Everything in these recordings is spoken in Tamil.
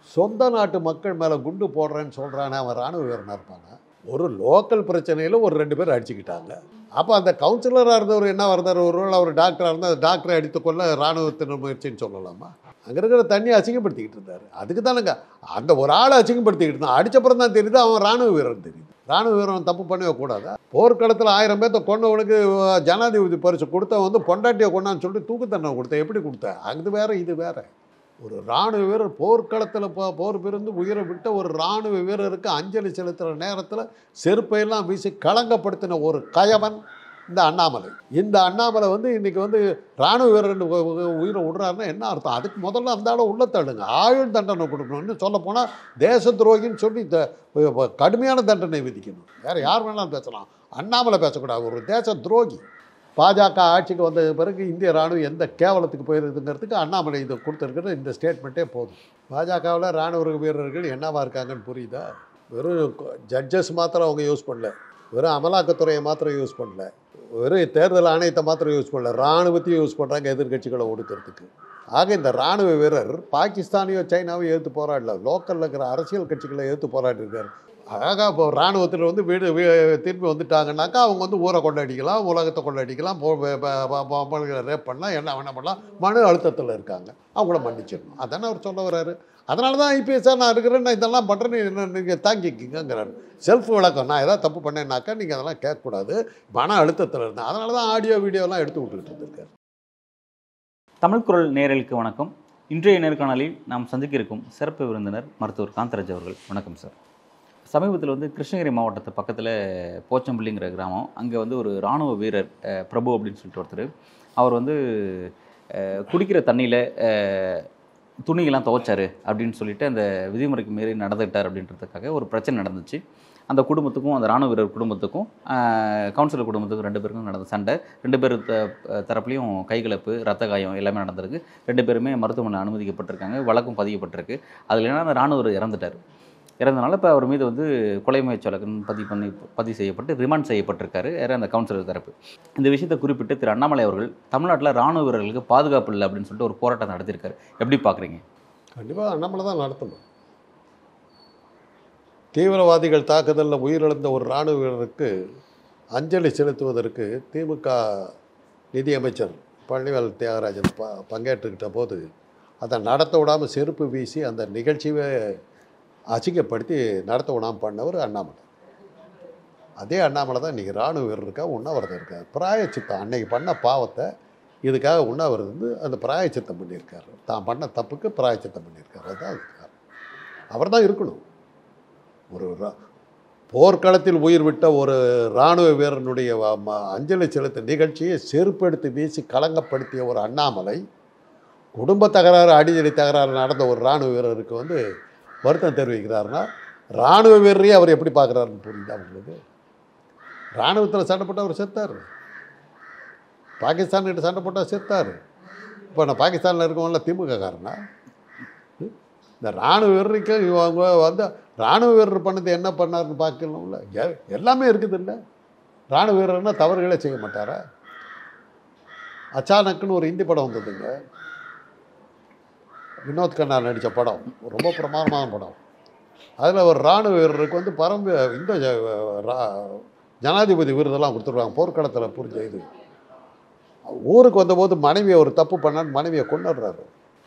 சொந்த நாட்டு மக்கள் மேலே குண்டு போடுறேன்னு சொல்கிறானே அவன் ராணுவ வீரனாக இருப்பானா ஒரு லோக்கல் பிரச்சனையில் ஒரு ரெண்டு பேர் அடிச்சுக்கிட்டாங்க அப்போ அந்த கவுன்சிலராக இருந்தவர் என்ன இருந்தார் ஒரு வேளை அவர் டாக்டராக இருந்தால் டாக்டரை அடித்துக்கொள்ள ராணுவத்தினர் முயற்சின்னு சொல்லலாமா அங்கே இருக்கிற தண்ணியை அசிங்கப்படுத்திக்கிட்டு இருந்தார் அதுக்கு தானுங்க அந்த ஒரு ஆளை அசிங்கப்படுத்திக்கிட்டு இருந்தான் அடிச்சப்புறம் தான் தெரியுது அவன் ராணுவ வீரன் தெரியுது ராணுவ வீரன் தப்பு பண்ணவே கூடாதா போர்க்களத்தில் ஆயிரம் பேர்த்த கொண்டவனுக்கு அஹ், ஜனாதிபதி பரிசு கொடுத்தவன் வந்து பொண்டாட்டியை கொண்டான்னு சொல்லிட்டு தூக்கு தண்டனை கொடுத்த எப்படி கொடுத்த அது வேற இது வேற ஒரு ராணுவ வீரர் போர்க்களத்தில் போ போர் பிறந்து உயிரை விட்ட ஒரு ராணுவ வீரருக்கு அஞ்சலி செலுத்துகிற நேரத்தில் செருப்பையெல்லாம் வீசி களங்கப்படுத்தின ஒரு கயவன் இந்த அண்ணாமலை இந்த அண்ணாமலை வந்து இன்னைக்கு வந்து ராணுவ வீரர் உ- உ- உயிரை விடுறாருன்னா என்ன அர்த்தம் அதுக்கு முதல்ல அந்த ஆளை உள்ள தள்ளுங்க ஆயுள் தண்டனை கொடுக்கணும்னு சொல்ல போனால் தேச துரோகின்னு சொல்லி த- வ- கடுமையான தண்டனை விதிக்கணும் வேற யார் வேணாலும் பேசலாம் அண்ணாமலை பேசக்கூடாது ஒரு தேச துரோகி பாஜக ஆட்சிக்கு வந்த பிறகு இந்திய ராணுவம் எந்த கேவலத்துக்கு போயிருதுங்கிறதுக்கு அண்ணாமலை இதை கொடுத்துருக்கிற இந்த ஸ்டேட்மெண்ட்டே போதும் பாஜகவில் ராணுவ வீரர்கள் என்னவா இருக்காங்கன்னு புரியுதா வெறும் ஜட்ஜஸ் மாத்திரம் அவங்க யூஸ் பண்ணல வெறும் அமலாக்கத்துறையை மாத்திரம் யூஸ் பண்ணல வெறும் தேர்தல் ஆணையத்தை மாத்திரம் யூஸ் பண்ணல ராணுவத்தையும் யூஸ் பண்ணுறாங்க எதிர்க்கட்சிகளை ஒடுக்கிறதுக்கு ஆக இந்த ராணுவ வீரர் பாகிஸ்தானையோ சைனாவையோ எதிர்த்து போராடல லோக்கலில் இருக்கிற அரசியல் கட்சிகளை எதிர்த்து போராடிருக்காரு ஆக இப்போ ராணுவத்தில் வந்து வீடு வீ- திரும்பி வந்துட்டாங்கன்னாக்கா அவங்க வந்து ஊரை கொண்டாடிக்கலாம் உலகத்தை கொண்டாடிக்கலாம் ரேப் பண்ணலாம் என்ன வேணா பண்ணலாம் மனு அழுத்தத்தில் இருக்காங்க அவங்கள மன்னிச்சிடணும் அதானே அவர் சொல்ல வர்றாரு அதனால தான் ஐபிஎஸ்ஸாக நான் இருக்கிறேன் நான் இதெல்லாம் பண்ணுறேன்னு என்ன நீங்கள் தாங்கிக்கிங்கிறாரு செல்ஃப் விளக்கம் நான் ஏதாவது தப்பு பண்ணேன்னாக்கா நீங்கள் அதெல்லாம் கேட்கக்கூடாது மன அழுத்தத்தில் இருந்தேன் அதனால தான் ஆடியோ வீடியோலாம் எடுத்து விட்டுக்கிட்டு இருந்திருக்காரு தமிழ் குரல் நேயர்களுக்கு வணக்கம் இன்றைய நேர்காணலில் நாம் சந்திக்க இருக்கும் சிறப்பு விருந்தினர் மருத்துவர் காந்தராஜ் அவர்கள் வணக்கம் சார் சமீபத்தில் வந்து கிருஷ்ணகிரி மாவட்டத்து பக்கத்தில் போச்சம்பள்ளிங்கிற கிராமம் அங்கே வந்து ஒரு இராணுவ வீரர் அஹ், பிரபு அப்படின்னு சொல்லிட்டு ஒருத்தர் அவர் வந்து அஹ், குடிக்கிற தண்ணியில் துணியெல்லாம் துவைச்சாரு அப்படின்னு சொல்லிட்டு அந்த விதிமுறைக்கு மீறி நடந்துக்கிட்டார் அப்படின்றதுக்காக ஒரு பிரச்சனை நடந்துச்சு அந்த குடும்பத்துக்கும் அந்த ராணுவ வீரர் குடும்பத்துக்கும் ஆஹ், கவுன்சிலர் குடும்பத்துக்கும் ரெண்டு பேருக்கும் நடந்த சண்டை ரெண்டு பேர் த- தரப்புலையும் கைகலப்பு ரத்த காயம் எல்லாமே நடந்திருக்கு ரெண்டு பேருமே மருத்துவமனையில் அனுமதிக்கப்பட்டிருக்காங்க வழக்கும் பதியப்பட்டிருக்கு அதில் என்னன்னா அந்த ராணுவ வீரர் இறந்துட்டார் இறந்தனால இப்போ அவர் மீது வந்து கொலை முயற்சி வழக்குன்னு பதிவு பண்ணி பதிவு செய்யப்பட்டு ரிமாண்ட் செய்யப்பட்டிருக்காரு யார் அந்த கவுன்சிலர் தரப்பு இந்த விஷயத்தை குறிப்பிட்டு திரு அண்ணாமலை அவர்கள் தமிழ்நாட்டில் ராணுவ வீரர்களுக்கு பாதுகாப்பு இல்லை அப்படின்னு சொல்லிட்டு ஒரு போராட்டம் நடத்தியிருக்காரு எப்படி பார்க்குறீங்க கண்டிப்பாக அண்ணாமலை தான் நடத்தணும் தீவிரவாதிகள் தாக்குதலில் உயிரிழந்த ஒரு இராணுவ வீரருக்கு அஞ்சலி செலுத்துவதற்கு திமுக நிதியமைச்சர் பழனிவேல் தியாகராஜன் ப பங்கேற்றுக்கிட்ட போது அதை நடத்த விடாமல் செருப்பு வீசி அந்த நிகழ்ச்சியை அசிங்கப்படுத்தி நடத்த விடாமல் பண்ணவர் அண்ணாமலை அதே அண்ணாமலை தான் இன்றைக்கி இராணுவ வீரருக்கா உண்ணாவிரதம் இருக்கார் பிராயச்சித்தம் அன்னைக்கு பண்ண பாவத்தை இதுக்காக உண்ணாவிரதம் வந்து அந்த பிராயச்சித்தம் பண்ணியிருக்காரு தான் பண்ண தப்புக்கு பிராயச்சித்தம் பண்ணியிருக்காரு அதுதான் அதுக்கு அவர் தான் இருக்கணும் ஒரு ரா- போர்க்களத்தில் உயிர் விட்ட ஒரு இராணுவ வீரனுடைய வ- ம- அஞ்சலி செலுத்த நிகழ்ச்சியை செருப்படுத்தி வீசி கலங்கப்படுத்திய ஒரு அண்ணாமலை குடும்ப தகராறு அடிதடி தகராறு நடந்த ஒரு இராணுவ வீரருக்கு வந்து வருத்தம் தெரிவிக்கிறாருன்னா இராணுவ வீரரையே அவர் எப்படி பார்க்குறாருன்னு புரியுதா உங்களுக்கு இராணுவத்தில் சண்டை போட்டு அவர் செத்தார் பாகிஸ்தான்கிட்ட சண்டை போட்டால் செத்தார் இப்போ நான் பாகிஸ்தானில் இருக்கவங்கள திமுக காரனா இந்த இராணுவ வீரருக்கு இவங்க வந்து இராணுவ வீரர் பண்ணது என்ன பண்ணாருன்னு பார்க்கணும்ல எ- எல்லாமே இருக்குது இல்லை இராணுவ வீரர்னா தவறுகளே செய்ய மாட்டாரா அச்சானக்குன்னு ஒரு இந்தி படம் வந்ததுங்க வினோத் கண்ணா நடித்த படம் ரொம்ப பிரமாதமான படம் அதில் ஒரு இராணுவ வீரருக்கு வந்து பரம்பு இந்த ஜ- ரா- ஜனாதிபதி விருதெல்லாம் கொடுத்துருவாங்க போர்க்களத்தில் புரிஞ்ச இது ஊருக்கு வந்தபோது மனைவியை ஒரு தப்பு பண்ணான்னு மனைவியை கொண்டுடுறாரு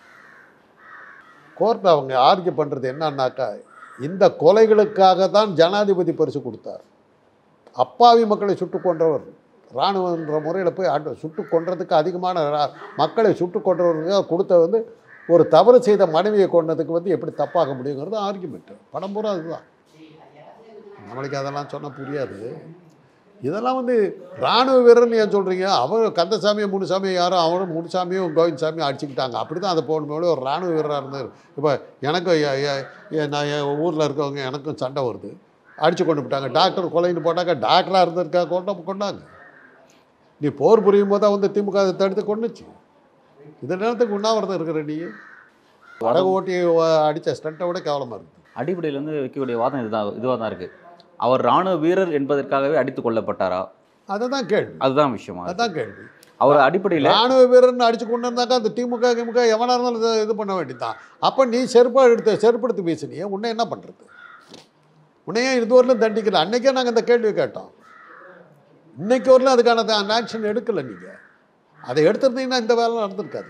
கோர்ட் அவங்க ஆர்கியூ பண்ணுறது என்னன்னாக்கா இந்த கொலைகளுக்காக தான் ஜனாதிபதி பரிசு கொடுத்தார் அப்பாவி மக்களை சுட்டு கொன்றவர் இராணுவன்ற முறையில் போய் அடு சுட்டு கொன்றதுக்கு அதிகமான ரா- மக்களை சுட்டு கொன்றவர்களுக்காக கொடுத்த வந்து ஒரு தவறு செய்த மனைவியை கொண்டதுக்கு வந்து எப்படி தப்பாக முடியுங்கிறது ஆர்குமெண்ட்டு படம் பூரா அதுதான் நம்மளுக்கு அதெல்லாம் சொன்னால் புரியாது இதெல்லாம் வந்து இராணுவ வீரர்னு ஏன் சொல்கிறீங்க அவர் கந்தசாமியை முனுசாமியை யாரும் அவரும் முனுசாமியும் கோவிந்த்சாமியும் அடிச்சுக்கிட்டாங்க அப்படி தான் அதை போகணுமே ஒரு இராணுவ வீரராக இருந்தார் இப்போ எனக்கும் எ- எ- எ- நான் என் ஊரில் இருக்கவங்க எனக்கும் சண்டை வருது அடித்து கொண்டு போட்டாங்க டாக்டர் கொலைன்னு போட்டாங்க டாக்டராக இருந்திருக்கா கொண்ட கொண்டாங்க நீ போர் புரியும் போது தான் வந்து திமுக அதை தடுத்து கொண்டுச்சு இந்த நேரத்துக்கு உண்ணாவிரதம் இருக்கிற நீ வடகு ஓட்டி அடித்த ஸ்டண்ட்டை விட கேவலமாக இருக்குது அடிப்படையில் வந்து வைக்கக்கூடிய வாதம் இதுதான் இதுவாக தான் இருக்குது அவர் ராணுவ வீரர் என்பதற்காகவே அடித்து கொல்லப்பட்டாரா அதை தான் கேள்வி அதுதான் விஷயமா இருக்கு. அதுதான் கேள்வி அவர் அடிப்படையில் ராணுவ வீரர்னு அடிச்சு கொண்டு இருந்தாக்கா அந்த திமுக கிமுக எவனா இருந்தாலும் இதை இது பண்ண வேண்டியதுதான் அப்போ நீ செருப்பா எடுத்து செருப்படுத்து பேசுனியே உன்னை என்ன பண்ணுறது உன்னையே இதுவரையிலும் தண்டிக்கல அன்னைக்கே நாங்கள் இந்த கேள்வியை கேட்டோம் இன்னைக்கு வரலும் அதுக்கான ஆக்ஷன் எடுக்கலை நீங்கள் அதை எடுத்திருந்தீங்கன்னா இந்த வேலை நடந்திருக்காது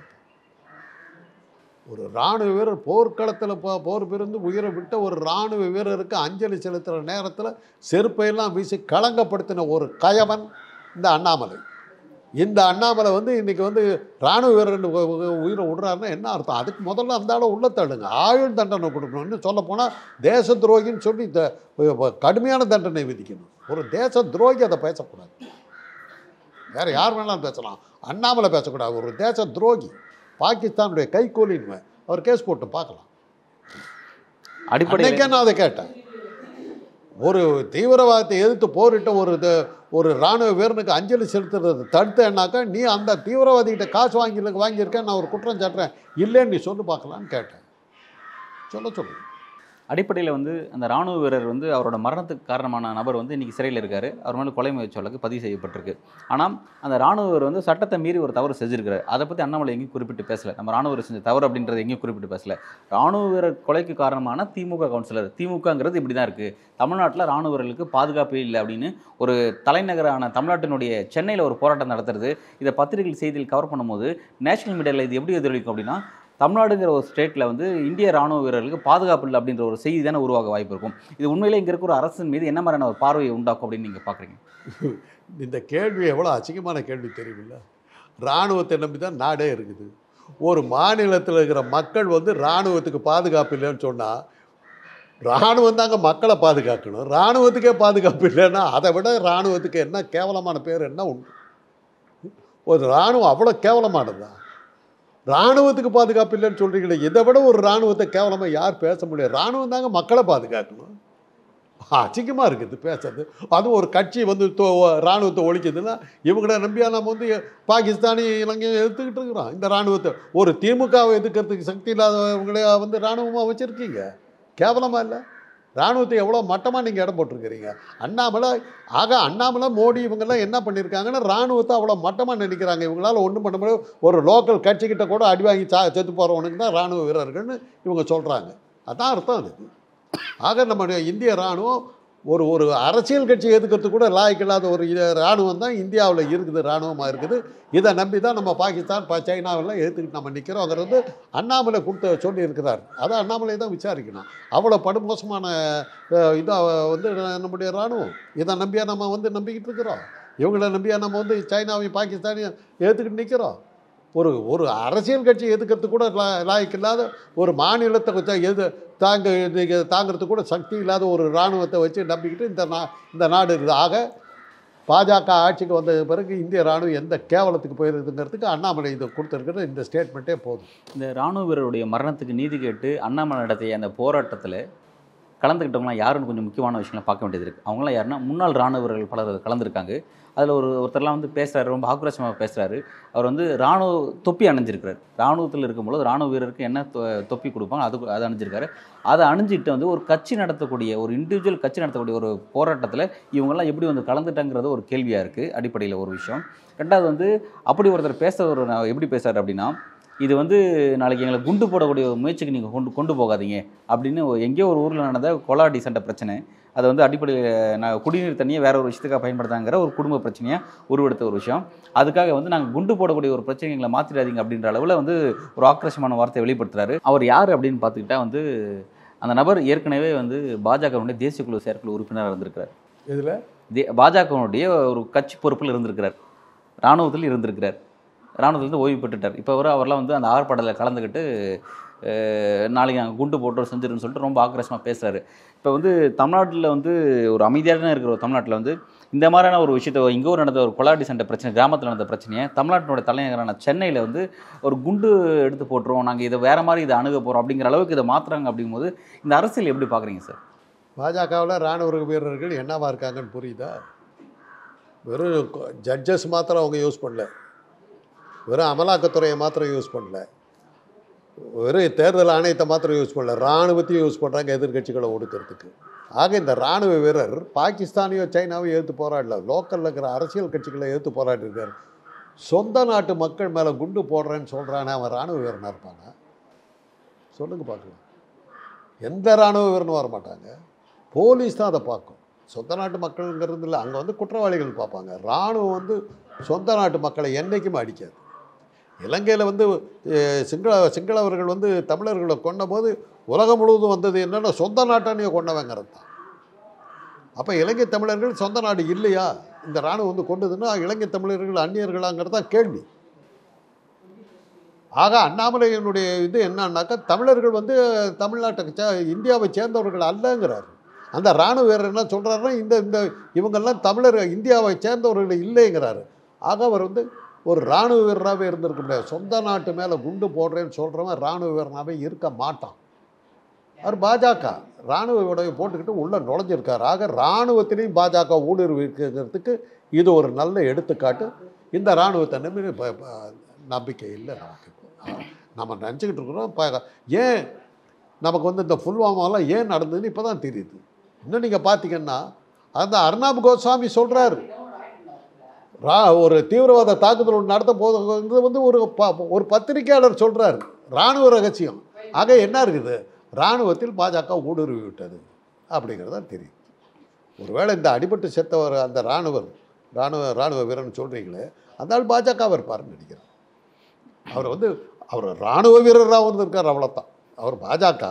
ஒரு ராணுவ வீரர் போர்க்களத்தில் போ போர் பிறந்து உயிரை விட்ட ஒரு ராணுவ வீரருக்கு அஞ்சலி செலுத்துகிற நேரத்தில் செருப்பையெல்லாம் வீசி களங்கப்படுத்தின ஒரு கயவன் இந்த அண்ணாமலை இந்த அண்ணாமலை வந்து இன்னைக்கு வந்து ராணுவ வீரர் உ- உ- உயிரை விடுறாருன்னா என்ன அர்த்தம் அதுக்கு முதல்ல அந்த ஆளை உள்ள தள்ளுங்க ஆயுள் தண்டனை கொடுக்கணும் இன்னும் சொல்ல போனால் தேச துரோகின்னு சொல்லி த- உ- கடுமையான தண்டனை விதிக்கணும் ஒரு தேச துரோகி அதை பேசக்கூடாது வேற யார் வேணாலும் பேசலாம் அண்ணாமலை பேசக்கூடாது ஒரு தேச துரோகி பாகிஸ்தானுடைய கைகூலின்னு அவர் கேஸ் போட்டு பார்க்கலாம் அடிப்படையில் அன்னைக்கே நான் அதை கேட்டேன் ஒரு தீவிரவாதத்தை எதிர்த்து போரிட்ட ஒரு இது- ஒரு ராணுவ வீரனுக்கு அஞ்சலி செலுத்துறது தடுத்தேன்னாக்கா நீ அந்த தீவிரவாதிகிட்ட காசு வாங்கி வாங்கியிருக்கேன் நான் ஒரு குற்றம் சாட்டுறேன் இல்லைன்னு நீ சொல்லு பார்க்கலான்னு கேட்டேன் சொல்ல சொல்லு அடிப்படையில் வந்து அந்த ராணுவ வீரர் வந்து அவரோட மரணத்துக்கு காரணமான நபர் வந்து இன்னைக்கு சிறையில் இருக்காரு அவர் மேலே கொலை முயற்சி வழக்கு பதிவு செய்யப்பட்டிருக்கு ஆனால் அந்த ராணுவ வீரர் வந்து சட்டத்தை மீறி ஒரு தவறு செஞ்சிருக்காரு அதை பற்றி அண்ணாமலை எங்கேயும் குறிப்பிட்டு பேசல நம்ம ராணுவ வீரர் செஞ்ச தவறு அப்படின்றது எங்கேயும் குறிப்பிட்டு பேசல ராணுவ வீரர் கொலைக்கு காரணமான திமுக கவுன்சிலர் திமுகங்கிறது இப்படி தான் இருக்குது தமிழ்நாட்டில் ராணுவ வீரர்களுக்கு பாதுகாப்பே இல்லை அப்படின்னு ஒரு தலைநகரான தமிழ்நாட்டினுடைய சென்னையில் ஒரு போராட்டம் நடத்துறது இதை பத்திரிகை செய்தியில் கவர் பண்ணும்போது நேஷனல் மீடியாவில் இது எப்படி எதிரொலிக்கும் அப்படின்னா தமிழ்நாடுங்கிற ஒரு ஸ்டேட்டில் வந்து இந்திய ராணுவ வீரர்களுக்கு பாதுகாப்பு இல்லை அப்படின்ற ஒரு செய்தி தானே உருவாக வாய்ப்பு இருக்கும் இது உண்மையிலே இங்கே இருக்கிற ஒரு அரசின் மீது என்ன மாதிரியான ஒரு பார்வையை உண்டாக்கும் அப்படின்னு நீங்கள் பார்க்குறீங்க இந்த கேள்வி எவ்வளோ அசிங்கமான கேள்வி தெரியுமில்ல இராணுவத்தை நம்பி தான் நாடே இருக்குது ஒரு மாநிலத்தில் இருக்கிற மக்கள் வந்து இராணுவத்துக்கு பாதுகாப்பு இல்லைன்னு சொன்னால் இராணுவம் தாங்க மக்களை பாதுகாக்கணும் இராணுவத்துக்கே பாதுகாப்பு இல்லைன்னா அதை விட இராணுவத்துக்கு என்ன கேவலமான பேர் என்ன உண்டு ஒரு இராணுவம் அவ்வளோ கேவலமானதா இராணுவத்துக்கு பாதுகாப்பு இல்லைன்னு சொல்கிறீங்களே இதை விட ஒரு இராணுவத்தை கேவலமாக யார் பேச முடியாது இராணுவம் தாங்க மக்களை பாதுகாக்கணும் அசிங்கமாக இருக்குது பேசுறது அதுவும் ஒரு கட்சி வந்து தோ இராணுவத்தை ஒழிக்குதுன்னா இவங்கள நம்பியா நம்ம வந்து பாகிஸ்தானி இலங்கையை எடுத்துக்கிட்டு இருக்கிறோம் இந்த இராணுவத்தை ஒரு திமுகவை எதிர்க்கிறதுக்கு சக்தி இல்லாதவங்களே வந்து இராணுவமாக வச்சுருக்கீங்க கேவலமாக இல்லை இராணுவத்தை எவ்வளோ மட்டமாக நீங்கள் இடம் போட்டிருக்கிறீங்க அண்ணாமலை ஆக அண்ணாமலை மோடி இவங்கெல்லாம் என்ன பண்ணியிருக்காங்கன்னா இராணுவத்தை அவ்வளோ மட்டமாக நினைக்கிறாங்க இவங்களால ஒன்றும் பண்ண முடியாது ஒரு லோக்கல் கட்சிக்கிட்ட கூட அடி வாங்கி சா செத்து போகிறவனுக்கு தான் இராணுவ வீரர்கள்னு இவங்க சொல்கிறாங்க அதான் அர்த்தம் அதுக்கு ஆக நம்முடைய இந்திய இராணுவம் ஒரு ஒரு அரசியல் கட்சி எதுக்கிறதுக்கு கூட லாய்க்கில்லாத ஒரு இ- இராணுவம் தான் இந்தியாவில் இருக்குது இராணுவமாக இருக்குது இதை நம்பி தான் நம்ம பாகிஸ்தான் ப சைனாவெல்லாம் எதிர்த்துக்கிட்டு நம்ம நிற்கிறோங்கிறது அண்ணாமலை கொடுத்த சொல்லி இருக்கிறார் அதை அண்ணாமலை தான் விசாரிக்கணும் அவ்வளோ படுமோசமான இதாக வந்து நம்முடைய இராணுவம் இதை நம்பியா நம்ம வந்து நம்பிக்கிட்டு இருக்கிறோம் இவங்கள நம்பியா நம்ம வந்து சைனாவையும் பாகிஸ்தானையும் ஏற்றுக்கிட்டு நிற்கிறோம் ஒரு ஒரு அரசியல் கட்சி எதுக்கிறதுக்கு கூட லா லாய்க்கு இல்லாத ஒரு மாநிலத்தை வச்சா எது தாங்க இது தாங்கிறதுக்கு கூட சக்தி இல்லாத ஒரு இராணுவத்தை வச்சு நம்பிக்கிட்டு இந்த நா இந்த நாடு இருக்குது ஆக பாஜக ஆட்சிக்கு வந்த பிறகு இந்திய ராணுவம் எந்த கேவலத்துக்கு போயிருதுங்கிறதுக்கு அண்ணாமலை இதை கொடுத்துருக்கிற இந்த ஸ்டேட்மெண்ட்டே போதும் இந்த ராணுவ வீரருடைய மரணத்துக்கு நீதி கேட்டு அண்ணாமலை நடத்திய அந்த போராட்டத்தில் கலந்துக்கிட்டவங்களாம் யாருன்னு கொஞ்சம் முக்கியமான விஷயங்களை பார்க்க வேண்டியது இருக்குது அவங்களாம் யாருன்னா முன்னாள் ராணுவ வீரர்கள் பலர் கலந்துருக்காங்க அதில் ஒரு ஒருத்தர்லாம் வந்து பேசுகிறாரு ரொம்ப ஆக்ரோஷமாக பேசுகிறாரு அவர் வந்து ராணுவ தொப்பி அணிஞ்சிருக்கிறார் ராணுவத்தில் இருக்கும்பொழுது ராணுவ வீரருக்கு என்ன தொ- தொப்பி கொடுப்பாங்க அது அதை அணிஞ்சிருக்காரு அதை அணிஞ்சிட்டு வந்து ஒரு கட்சி நடத்தக்கூடிய ஒரு இண்டிவிஜுவல் கட்சி நடத்தக்கூடிய ஒரு போராட்டத்தில் இவங்கெல்லாம் எப்படி வந்து கலந்துட்டாங்கிறது ஒரு கேள்வியாக இருக்குது அடிப்படையில் ஒரு விஷயம் ரெண்டாவது வந்து அப்படி ஒருத்தர் பேச ஒரு நான் எப்படி பேசுறாரு அப்படின்னா இது வந்து நாளைக்கு எங்களை குண்டு போடக்கூடிய ஒரு முயற்சிக்கு நீங்கள் கொண்டு கொண்டு போகாதீங்க அப்படின்னு ஒரு- எங்கேயோ ஒரு ஊரில் நடந்த கொலாடி சண்டை பிரச்சனை அதை வந்து அடிப்படையில் நான் குடிநீர் தண்ணியை வேற ஒரு விஷயத்துக்காக பயன்படுத்தாங்கிற ஒரு குடும்ப பிரச்சனையாக உருவெடுத்த ஒரு விஷயம் அதுக்காக வந்து நாங்கள் குண்டு போடக்கூடிய ஒரு பிரச்சனை எங்களை மாற்றிடாதீங்க அப்படின்ற அளவில் வந்து ஒரு ஆக்ரோஷமான வார்த்தையை வெளிப்படுத்துறாரு அவர் யார் அப்படின்னு பார்த்துக்கிட்டா வந்து அந்த நபர் ஏற்கனவே வந்து பாஜகவுடைய தேசிய குழு செயற்குழு உறுப்பினராக இருந்திருக்கிறார் இதில் தே பாஜகவுடைய ஒரு கட்சி பொறுப்பில் இருந்திருக்கிறார் இராணுவத்தில் இருந்திருக்கிறார் இராணுவத்திலேருந்து ஓய்வு பெற்றுட்டார் இப்போ அவர் அவர்லாம் வந்து அந்த ஆர்ப்பாட்டத்தில் கலந்துக்கிட்டு அஹ், நாளைக்கு நாங்கள் குண்டு போட்டு செஞ்சிருன்னு சொல்லிட்டு ரொம்ப ஆக்ரோஷமாக பேசுகிறாரு இப்போ வந்து தமிழ்நாட்டில் வந்து ஒரு அமைதியாக இருக்கிற ஒரு தமிழ்நாட்டில் வந்து இந்த மாதிரியான ஒரு விஷயத்தை இங்கே ஒரு நடந்த ஒரு கொலாடி சண்டை பிரச்சனை கிராமத்தில் நடந்த பிரச்சனையை தமிழ்நாட்டினோட தலைநகரான சென்னையில் வந்து ஒரு குண்டு எடுத்து போட்டுருவோம் நாங்கள் இதை வேறு மாதிரி இதை அணுக போகிறோம் அப்படிங்கிற அளவுக்கு இதை மாற்றுறாங்க அப்படிங்கும்போது இந்த அரசியல் எப்படி பார்க்குறீங்க சார் பாஜகவில் இராணுவ வீரர்கள் என்னவா இருக்காங்கன்னு புரியுதா வெறும் ஜட்ஜஸ் மாத்திரம் அவங்க யூஸ் பண்ணல வெறும் அமலாக்கத்துறையை மாத்திரம் யூஸ் பண்ணல வெறும் தேர்தல் ஆணையத்தை மாத்திரம் யூஸ் பண்ணல இராணுவத்தையும் யூஸ் பண்ணுறாங்க எதிர்க்கட்சிகளை ஒடுக்கிறதுக்கு ஆக இந்த இராணுவ வீரர் பாகிஸ்தானையோ சைனாவையோ எதிர்த்து போராடல லோக்கலில் இருக்கிற அரசியல் கட்சிகளை எதிர்த்து போராடிருக்கார் சொந்த நாட்டு மக்கள் மேலே குண்டு போடுறேன்னு சொல்கிறானே அவன் ராணுவ வீரனாக இருப்பானா சொல்லுங்கள் பார்க்கலாம் எந்த ராணுவ வீரனும் வர மாட்டாங்க போலீஸ் தான் அதை பார்க்கும் சொந்த நாட்டு மக்கள்ங்கிறது இல்லை அங்கே வந்து குற்றவாளிகள் பார்ப்பாங்க ராணுவம் வந்து சொந்த நாட்டு மக்களை என்றைக்குமே அடிக்காது இலங்கையில் வந்து அஹ், சிங்கள சிங்களவர்கள் வந்து தமிழர்களை கொண்டபோது உலகம் முழுவதும் வந்தது என்னென்னா சொந்த நாட்டானையே கொண்டவங்கிறது தான் அப்போ இலங்கை தமிழர்கள் சொந்த நாடு இல்லையா இந்த ராணுவம் வந்து கொண்டதுன்னா இலங்கை தமிழர்கள் அந்நியர்களாங்கிறது தான் கேள்வி ஆக அண்ணாமலையினுடைய இது என்னன்னாக்கா தமிழர்கள் வந்து தமிழ்நாட்டுக்கு சே இந்தியாவை சேர்ந்தவர்கள் அல்லங்கிறார் அந்த ராணுவ வீரர் என்ன சொல்கிறாருன்னா இந்த இந்த இவங்கெல்லாம் தமிழர் இந்தியாவை சேர்ந்தவர்கள் இல்லைங்கிறாரு ஆக அவர் வந்து ஒரு ராணுவ வீரராகவே இருந்திருக்க முடியாது சொந்த நாட்டு மேலே குண்டு போடுறேன்னு சொல்கிறவன் ராணுவ வீரனாகவே இருக்க மாட்டான் அவர் பாஜக ராணுவ உடைய போட்டுக்கிட்டு உள்ளே நுழைஞ்சிருக்கார் ஆக ராணுவத்திலையும் பாஜக ஊடுருவிக்கிறதுக்கு இது ஒரு நல்ல எடுத்துக்காட்டு இந்த ராணுவத்தை நம்பி இப்போ நம்பிக்கை இல்லை நமக்கு நம்ம நினச்சிக்கிட்டு இருக்கிறோம் இப்போ ஏன் நமக்கு வந்து இந்த புல்வாமாலாம் ஏன் நடந்ததுன்னு இப்போ தான் தெரியுது இன்னும் நீங்கள் பார்த்தீங்கன்னா அந்த அர்ணாப் கோஸ்வாமி சொல்கிறாரு ரா ஒரு தீவிரவாத தாக்குதல் ஒன்று நடத்த போது வந்து ஒரு ப ஒரு பத்திரிக்கையாளர் சொல்கிறார் இராணுவ ரகசியம் ஆக என்ன இருக்குது இராணுவத்தில் பாஜக ஊடுருவி விட்டது அப்படிங்கிறது தான் தெரியும் ஒருவேளை இந்த அடிபட்டு செத்தவர் அந்த இராணுவர் இராணுவ இராணுவ வீரன் சொல்கிறீங்களே அந்த ஆள் பாஜக இருப்பாருன்னு நினைக்கிறேன் அவர் வந்து அவர் இராணுவ வீரராக வந்திருக்கார் அவ்வளோதான் அவர் பாஜக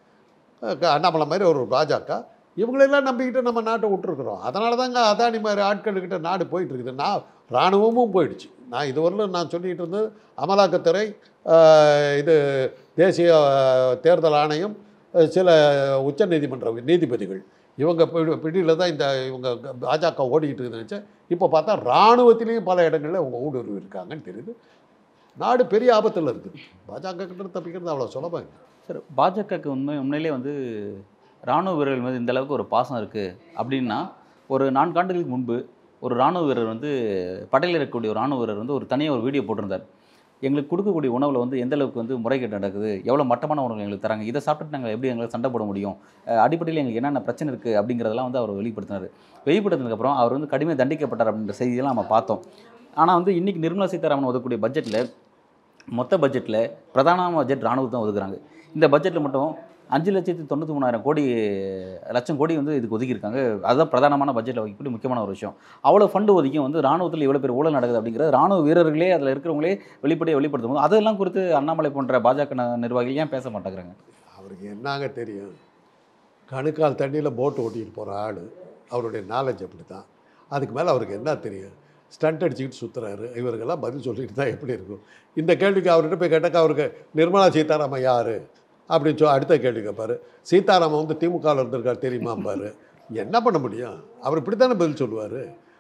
அஹ் அண்ணாமலை மாதிரி ஒரு பாஜக இவங்களெல்லாம் நம்பிக்கிட்டு நம்ம நாட்டை விட்டுருக்குறோம் அதனால தாங்க அதானி மாதிரி ஆட்கள்கிட்ட நாடு போயிட்டு இருக்குது நான் இராணுவமும் போயிடுச்சு நான் இதுவரையிலும் நான் சொல்லிகிட்டு இருந்தது அமலாக்கத்துறை அஹ், இது தேசிய அஹ், தேர்தல் ஆணையம் அஹ், சில உச்ச நீதிமன்ற நீதிபதிகள் இவங்க பிடி- பிடியில் தான் இந்த இவங்க பாஜக ஓடிக்கிட்டு இருக்குதுன்னு நினச்சேன் இப்போ பார்த்தா இராணுவத்திலையும் பல இடங்களில் அவங்க ஊடுருவி இருக்காங்கன்னு தெரியுது நாடு பெரிய ஆபத்தில் இருக்குது பாஜக கிட்ட தப்பிக்கிறது அவ்வளோ சுலபம் இல்லை சார் பாஜகவுக்கு உண்மை உண்மையிலே வந்து ராணுவ வீரர்கள் மீது இந்த அளவுக்கு ஒரு பாசம் இருக்குது அப்படின்னா ஒரு நான்கு ஆண்டுகளுக்கு முன்பு ஒரு ராணுவ வீரர் வந்து படையில் இருக்கக்கூடிய ஒரு ராணுவ வீரர் வந்து ஒரு தனியாக ஒரு வீடியோ போட்டிருந்தார் எங்களுக்கு கொடுக்கக்கூடிய உணவில் வந்து எந்த அளவுக்கு வந்து முறைகேடு நடக்குது எவ்வளோ மட்டமான உணவு எங்களுக்கு தராங்க இதை சாப்பிட்டு நாங்கள் எப்படி எங்களுக்கு சண்டை போட முடியும் அஹ் அடிப்படையில் எங்களுக்கு என்னென்ன பிரச்சனை இருக்குது அப்படிங்கிறதெல்லாம் வந்து அவர் வெளிப்படுத்தினார் வெளிப்படுத்தினதுக்கப்புறம் அவர் வந்து கடுமையாக தண்டிக்கப்பட்டார் அப்படின்ற செய்தியெல்லாம் நம்ம பார்த்தோம் ஆனால் வந்து இன்றைக்கி நிர்மலா சீதாராமன் ஒதுக்கக்கூடிய பட்ஜெட்டில் மொத்த பட்ஜெட்டில் பிரதான பட்ஜெட் ராணுவத்தை தான் ஒதுக்குறாங்க இந்த பட்ஜெட்டில் மட்டும் அஞ்சு லட்சத்தி தொண்ணூற்றி மூணாயிரம் கோடி லட்சம் கோடி வந்து இதுக்கு ஒதுக்கியிருக்காங்க அதுதான் பிரதானமான பட்ஜெட்டில் வைக்கக்கூடிய முக்கியமான ஒரு விஷயம் அவ்வளோ ஃபண்டு ஒதுக்கியும் வந்து ராணுவத்தில் இவ்வளோ பேர் ஊழல் நடக்குது அப்படிங்கிறது ராணுவ வீரர்களே அதில் இருக்கிறவங்களே வெளிப்படையாக வெளிப்படுத்தும் போது அதெல்லாம் குறித்து அண்ணாமலை போன்ற பாஜக ந- நிர்வாகிகள் ஏன் பேச மாட்டேங்கிறாங்க அவருக்கு என்னங்க தெரியும் கணுக்கால் தண்ணியில் போட்டு ஓட்டிகிட்டு போகிற ஆள் அவருடைய நாலேஜ் அப்படி தான் அதுக்கு மேலே அவருக்கு என்ன தெரியும் ஸ்டண்ட் அடிச்சுக்கிட்டு சுற்றுறாரு இவருக்கெல்லாம் பதில் சொல்லிட்டு தான் எப்படி இருக்கும் இந்த கேள்விக்கு அவர்கிட்ட போய் கேட்டாக்கா அவருக்கு நிர்மலா சீதாராமன் யார் அப்படின்னு சொல்லி அடுத்த கேள்வி கேட்பாரு சீதாராமன் வந்து திமுகவில் இருந்திருக்கார் தெரியுமாம்பாரு என்ன பண்ண முடியும் அவர் இப்படி தானே பதில் சொல்லுவார்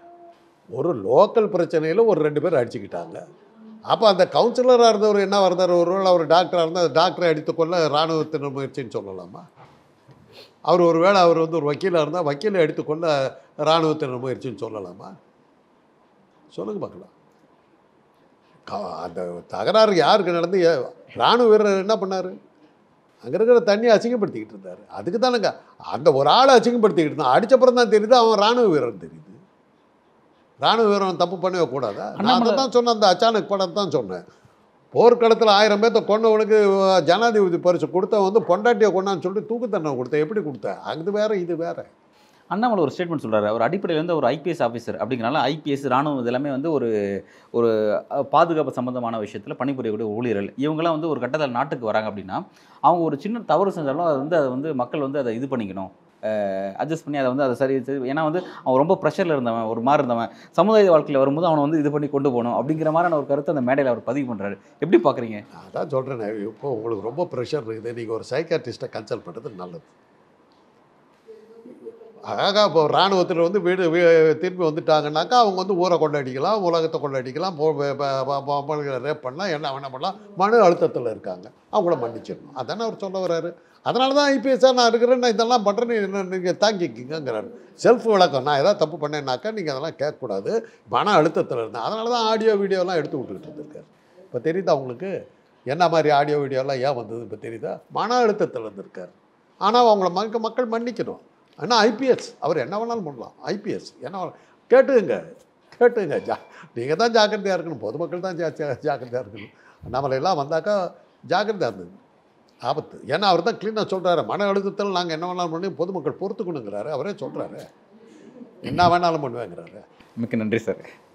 ஒரு லோக்கல் பிரச்சனையில் ஒரு ரெண்டு பேர் அடிச்சுக்கிட்டாங்க அப்போ அந்த கவுன்சிலராக இருந்தவர் என்ன இருந்தார் ஒருவேளை அவர் டாக்டராக இருந்தால் டாக்டரை அடித்துக்கொள்ள இராணுவத்தினர் முயற்சின்னு சொல்லலாமா அவர் ஒருவேளை அவர் வந்து ஒரு வக்கீலாக இருந்தால் வக்கீலை எடுத்துக்கொள்ள இராணுவத்தினர் முயற்சின்னு சொல்லலாமா சொல்லுங்க பார்க்கலாம் க- அந்த தகராறு யாருக்கு நடந்து ஏ- இராணுவ வீரர் என்ன பண்ணார் அங்கே இருக்கிற தண்ணியை அசிங்கப்படுத்திக்கிட்டு இருந்தார் அதுக்கு தானேங்க அந்த ஒரு ஆளை அசிங்கப்படுத்திக்கிட்டு இருந்தான் அடிச்சப்புறம் தான் தெரியுது அவன் இராணுவ வீரன் தெரியுது இராணுவ வீரன் தப்பு பண்ணவே கூடாதா நான் அதை அண்ணாமலை- தான் சொன்னேன் அந்த அச்சானக் படம் தான் சொன்னேன் போர்க்களத்தில் ஆயிரம் பேர்த்த கொண்டவனுக்கு ஜனாதிபதி பரிசு கொடுத்தவன் வந்து பொண்டாட்டியை கொண்டான்னு சொல்லிட்டு தூக்கு தண்டனை கொடுத்தேன் எப்படி கொடுத்தேன் அது வேற இது வேற அண்ணாமலை ஒரு ஸ்டேட்மெண்ட் சொல்றாரு அவர் அடிப்படையில் வந்து ஒரு ஐபிஎஸ் ஆஃபீஸர் அப்படிங்கிறனால ஐபிஎஸ் ராணுவம் இதெல்லாமே வந்து ஒரு ஒரு அஹ், பாதுகாப்பு சம்பந்தமான விஷயத்தில் பணிபுரியக்கூடிய ஊழியர்கள் இவங்கெல்லாம் வந்து ஒரு கட்டத்தில் நாட்டுக்கு வராங்க அப்படின்னா அவங்க ஒரு சின்ன தவறு செஞ்சாலும் அதை வந்து அதை வந்து மக்கள் வந்து அதை இது பண்ணிக்கணும் அட்ஜஸ்ட் பண்ணி அதை வந்து அதை சரி சரி ஏன்னா வந்து அவன் ரொம்ப ப்ரெஷரில் இருந்தவன் ஒரு மாதிரி இருந்தவன் சமுதாய வாழ்க்கையில் வரும்போது அவனை வந்து இது பண்ணி கொண்டு போகணும் அப்படிங்கிற மாதிரியான ஒரு கருத்தை அந்த மேடையில் அவர் பதிவு பண்ணுறாரு எப்படி பார்க்குறீங்க நான் அதான் சொல்கிறேன் இப்போ உங்களுக்கு ரொம்ப ப்ரெஷர் இருக்குது நீங்கள் ஒரு சைக்காட்ரிஸ்ட்டை கன்சல்ட் பண்ணுறது நல்லது ஆக இப்போ இராணுவத்தில் வந்து வீடு வீ- திருப்பி வந்துட்டாங்கன்னாக்கா அவங்க வந்து ஊரை கொள்ளடிக்கலாம் உலகத்தை கொள்ளடிக்கலாம் ரேப் பண்ணலாம் என்ன வேணா பண்ணலாம் மன அழுத்தத்தில் இருக்காங்க அவங்கள மன்னிச்சிடணும் அதானே அவர் சொல்ல வர்றாரு அதனால தான் ஐபிஎஸ்ஸாக நான் இருக்கிறேன் நான் இதெல்லாம் பண்ணுறேன்னு என்ன நீங்கள் தாங்கிக்கிங்கிறாரு செல்ஃப் விளக்கம் நான் ஏதாவது தப்பு பண்ணேன்னாக்கா நீங்கள் அதெல்லாம் கேட்கக்கூடாது மன அழுத்தத்தில் இருந்தேன் அதனால தான் ஆடியோ வீடியோலாம் எடுத்து விட்டுக்கிட்டு இருந்திருக்காரு இப்போ தெரியுதா உங்களுக்கு என்ன மாதிரி ஆடியோ வீடியோலாம் ஏன் வந்தது இப்போ தெரியுதா மன அழுத்தத்தில் இருந்திருக்காரு ஆனால் அவங்கள மக்க மக்கள் மன்னிக்கணும் ஆனால் ஐபிஎஸ் அவர் என்ன வேணாலும் பண்ணலாம் ஐபிஎஸ் என்ன வேணா- கேட்டுங்க கேட்டுங்க ஜா நீங்கள் தான் ஜாக்கிரதையாக இருக்கணும் பொதுமக்கள் தான் ஜா ஜா- ஜாக்கிரதையாக இருக்கணும் அண்ணாமலை எல்லாம் வந்தாக்கா ஜாக்கிரதையாக இருந்தது ஆபத்து ஏன்னா அவர் தான் க்ளீனாக சொல்கிறாரு மன அழுத்தத்தில் நாங்கள் என்ன வேணாலும் பண்ணி பொதுமக்கள் பொறுத்துக்கணுங்கிறாரு அவரே சொல்கிறாரு என்ன வேணாலும் பண்ணுவேங்கிறாரு மிக்க நன்றி சார்